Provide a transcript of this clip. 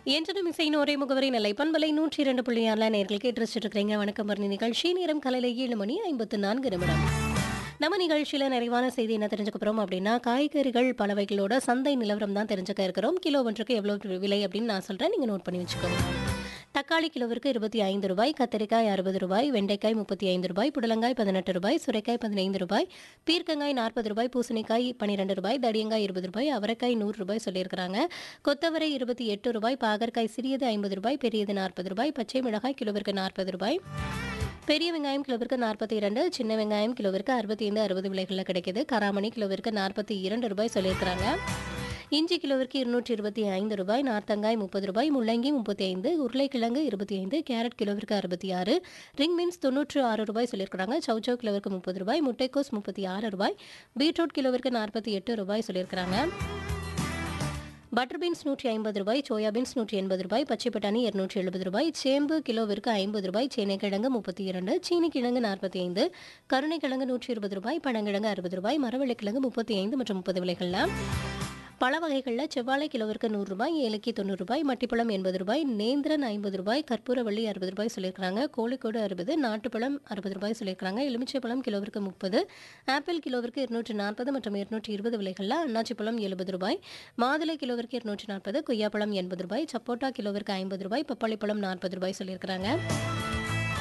என்றும் இசையின் ஒரே முகவரி நிலை பண்பலை நூற்றி இரண்டு புள்ளி ஆறுல நேர்கள் கேட்டு ரசிச்சுட்டு இருக்கிறீங்க வணக்கம் மரணி நிகழ்ச்சி நேரம் காலையில ஏழு மணி ஐம்பத்து நான்கு நிமிடம் நம்ம நிகழ்ச்சியில நிறைவான செய்தி என்ன தெரிஞ்சுக்க போறோம் அப்படின்னா காய்கறிகள் பலவைகளோட சந்தை நிலவரம் தான் தெரிஞ்சுக்க இருக்கிறோம் கிலோ ஒன்றுக்கு எவ்வளவு விலை அப்படின்னு நான் சொல்றேன் நீங்க நோட் பண்ணி வச்சுக்கோங்க தக்காளி கிலோவிற்கு இருபத்தி ஐந்து ரூபாய் கத்திரிக்காய் அறுபது ரூபாய் வெண்டைக்காய் முப்பத்தி ஐந்து ரூபாய் புடலங்காய் பதினெட்டு ரூபாய் சுரைக்காய் பதினைந்து ரூபாய் பீர்க்கங்காய் நாற்பது ரூபாய் பூசணிக்காய் பன்னிரெண்டு ரூபாய் தடியங்காய் இருபது ரூபாய் அவரைக்காய் நூறு ரூபாய் சொல்லியிருக்கிறாங்க கொத்தவரை இருபத்தி எட்டு ரூபாய் பாகற்காய் சிறியது ஐம்பது ரூபாய் பெரியது நாற்பது ரூபாய் பச்சை மிளகாய் கிலோவிற்கு நாற்பது ரூபாய் பெரிய வெங்காயம் கிலோவிற்கு நாற்பத்தி இரண்டு சின்ன வெங்காயம் கிலோவிற்கு அறுபத்தி ஐந்து அறுபது விலைகளில் கிடைக்குது கராமணி கிலோவிற்கு நாற்பத்தி இரண்டு ரூபாய் சொல்லியிருக்கிறாங்க இஞ்சி கிலோவிற்கு இருநூற்றி இருபத்தி ஐந்து ரூபாய் நார்த்தங்காய் முப்பது ரூபாய் முள்ளங்கி முப்பத்தி ஐந்து உருளைக்கிழங்கு இருபத்தி ஐந்து கேரட் கிலோவிற்கு அறுபத்தி ஆறு ரிங் மீன்ஸ் தொண்ணூற்று ஆறு ரூபாய் சொல்லியிருக்கிறாங்க சௌச்சௌ கிலோவிற்கு முப்பது ரூபாய் முட்டைக்கோஸ் முப்பத்தி ஆறு ரூபாய் பீட்ரூட் கிலோவிற்கு நாற்பத்தி எட்டு ரூபாய் சொல்லியிருக்கிறாங்க பட்டர் பீன்ஸ் நூற்றி ஐம்பது ரூபாய் சோயா பீன்ஸ் நூற்றி எண்பது ரூபாய் பச்சை பட்டாணி இருநூற்றி எழுபது ரூபாய் சேம்பு கிலோவிற்கு ஐம்பது ரூபாய் சேனைக்கிழங்கு முப்பத்தி இரண்டு சீனிக்கிழங்கு நாற்பத்தி ஐந்து கருணைக்கிழங்கு நூற்றி இருபது ரூபாய் பனங்கிழங்கு அறுபது ரூபாய் மரவள்ளிக்கிழங்கு முப்பத்தி ஐந்து மற்றும் முப்பது விலைகள்லாம் பல வகைகளில் செவ்வாழை கிலோவிற்கு நூறு ரூபாய் ஏலக்கி தொண்ணூறு ரூபாய் மட்டிப்பழம் எண்பது ரூபாய் நேந்திரன் ஐம்பது ரூபாய் கற்பூரவள்ளி அறுபது ரூபாய் சொல்லியிருக்காங்க கோழிக்கோடு அறுபது நாட்டுப்பழம் அறுபது ரூபாய் சொல்லியிருக்காங்க எலுமிச்சை பழம் கிலோவிற்கு முப்பது ஆப்பிள் கிலோவிற்கு இருநூற்றி நாற்பது மற்றும் இருநூற்றி இருபது விலைகளில் அன்னாச்சி பழம் எழுபது ரூபாய் மாதுளை கிலோவிற்கு இருநூற்றி நாற்பது கொய்யாப்பழம் எண்பது ரூபாய் சப்போட்டா கிலோவிற்கு ஐம்பது ரூபாய் பப்பாளி பழம் நாற்பது ரூபாய் சொல்லியிருக்கிறாங்க